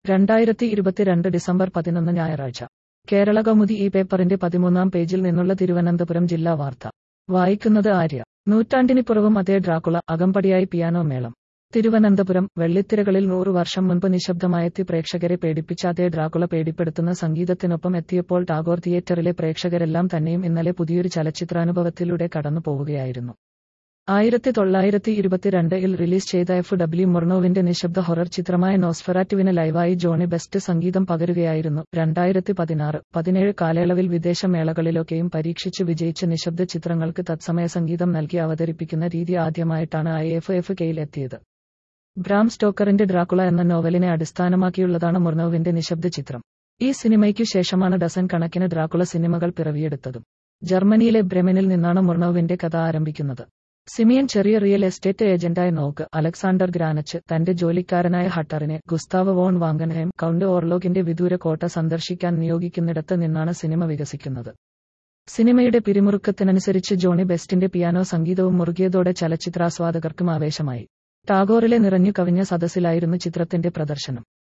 രണ്ടായിരത്തി ഇരുപത്തിരണ്ട് ഡിസംബർ പതിനൊന്ന് ഞായറാഴ്ച കേരള കൗമുദി ഈ പേപ്പറിന്റെ പതിമൂന്നാം പേജിൽ നിന്നുള്ള തിരുവനന്തപുരം ജില്ലാ വാർത്ത വായിക്കുന്നത് ആര്യ നൂറ്റാണ്ടിനിപ്പുറവും അതേ ഡ്രാക്കുള അകമ്പടിയായി പിയാനോ മേളം തിരുവനന്തപുരം വെള്ളിത്തിരകളിൽ നൂറു വർഷം മുൻപ് നിശബ്ദമായെത്തി പ്രേക്ഷകരെ പേടിപ്പിച്ച അതേ ഡ്രാക്കുള പേടിപ്പെടുത്തുന്ന സംഗീതത്തിനൊപ്പം എത്തിയപ്പോൾ ടാഗോർ തിയേറ്ററിലെ പ്രേക്ഷകരെല്ലാം തന്നെയും ഇന്നലെ പുതിയൊരു ചലച്ചിത്രാനുഭവത്തിലൂടെ കടന്നു പോവുകയായിരുന്നു ആയിരത്തി തൊള്ളായിരത്തി ഇരുപത്തിരണ്ടിൽ റിലീസ് ചെയ്ത എഫ് ഡബ്ല്യു മുർണോവിന്റെ നിശബ്ദ ഹൊറർ ചിത്രമായ നോസ്ഫെറാറ്റുവിന് ലൈവായി ജോണി ബെസ്റ്റ് സംഗീതം പകരുകയായിരുന്നു രണ്ടായിരത്തി പതിനാറ് പതിനേഴ് കാലയളവിൽ വിദേശ മേളകളിലൊക്കെയും പരീക്ഷിച്ച് വിജയിച്ച നിശബ്ദ ചിത്രങ്ങൾക്ക് തത്സമയ സംഗീതം നൽകി അവതരിപ്പിക്കുന്ന രീതി ആദ്യമായിട്ടാണ് ഐ എഫ് എഫ് കെയിൽ എത്തിയത് ബ്രാം സ്റ്റോക്കറിന്റെ ഡ്രാക്കുള എന്ന നോവലിനെ അടിസ്ഥാനമാക്കിയുള്ളതാണ് മുർണോവിന്റെ നിശബ്ദ ചിത്രം ഈ സിനിമയ്ക്കു ശേഷമാണ് ഡസൻ കണക്കിന് ഡ്രാക്കുള സിനിമകൾ പിറവിയെടുത്തതും ജർമ്മനിയിലെ ബ്രെമനിൽ നിന്നാണ് മുർണോവിന്റെ കഥ ആരംഭിക്കുന്നത് സിമിയൻ ചെറിയ റിയൽ എസ്റ്റേറ്റ് ഏജന്റായ നോക്ക് അലക്സാണ്ടർ ഗ്രാനച്ച് തന്റെ ജോലിക്കാരനായ ഹട്ടറിനെ ഗുസ്താവ് വോൺ വാങ്കൻഹൈം കൗണ്ട് ഓർലോഗിന്റെ വിദൂര കോട്ട സന്ദർശിക്കാൻ നിയോഗിക്കുന്നിടത്ത് നിന്നാണ് സിനിമ വികസിക്കുന്നത് സിനിമയുടെ പിരിമുറുക്കത്തിനനുസരിച്ച് ജോണി ബെസ്റ്റിന്റെ പിയാനോ സംഗീതവും മുറുകിയതോടെ ചലച്ചിത്രാസ്വാദകർക്കും ആവേശമായി ടാഗോറിലെ നിറഞ്ഞു കവിഞ്ഞ സദസ്സിലായിരുന്നു ചിത്രത്തിന്റെ പ്രദർശനം